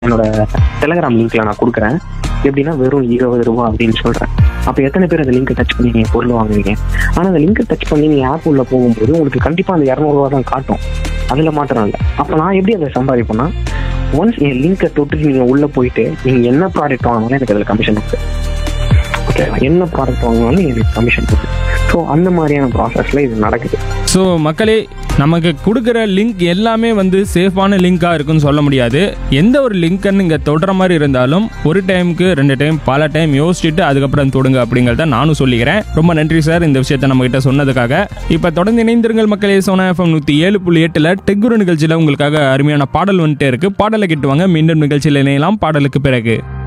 என்னோட டெலகிராம் லிங்க்ல நான் கொடுக்குறேன் எப்படின்னா வெறும் இருபது ரூபா அப்படின்னு சொல்றேன் அப்போ எத்தனை பேர் அந்த லிங்கை டச் பண்ணி நீங்க பொருள் வாங்குவீங்க ஆனா அந்த லிங்கை டச் பண்ணி நீங்க ஆப் உள்ள போகும்போது உங்களுக்கு கண்டிப்பா அந்த இரநூறுவா தான் காட்டும் அதுல மாத்திரம் இல்லை அப்போ நான் எப்படி அதை சம்பாதிப்பேன்னா ஒன்ஸ் என் லிங்கை தொட்டு நீங்க உள்ள போயிட்டு நீங்க என்ன ப்ராடக்ட் வாங்கினாலும் எனக்கு அதுல கமிஷன் இருக்கு ஓகே என்ன ப்ராடக்ட் வாங்கினாலும் எனக்கு கமிஷன் இருக்கு ஸோ அந்த மாதிரியான ப்ராசஸ்ல இது நடக்குது ஸோ மக்களே நமக்கு கொடுக்குற லிங்க் எல்லாமே வந்து சேஃபான லிங்காக இருக்குன்னு சொல்ல முடியாது எந்த ஒரு லிங்க்கை நீங்கள் தொடுற மாதிரி இருந்தாலும் ஒரு டைமுக்கு ரெண்டு டைம் பல டைம் யோசிச்சுட்டு அதுக்கப்புறம் தொடுங்க அப்படிங்கிறத நானும் சொல்லிக்கிறேன் ரொம்ப நன்றி சார் இந்த விஷயத்தை நம்ம கிட்ட சொன்னதுக்காக இப்போ தொடர்ந்து இணைந்திருங்கள் மக்களே சோனா எஃப்எம் நூற்றி ஏழு புள்ளி எட்டில் டெக்குரு நிகழ்ச்சியில் உங்களுக்காக அருமையான பாடல் வந்துட்டே இருக்கு பாடலை கிட்டுவாங்க மீண்டும் நிகழ்ச்சியில் இணையலாம் பாடலுக்கு பிறகு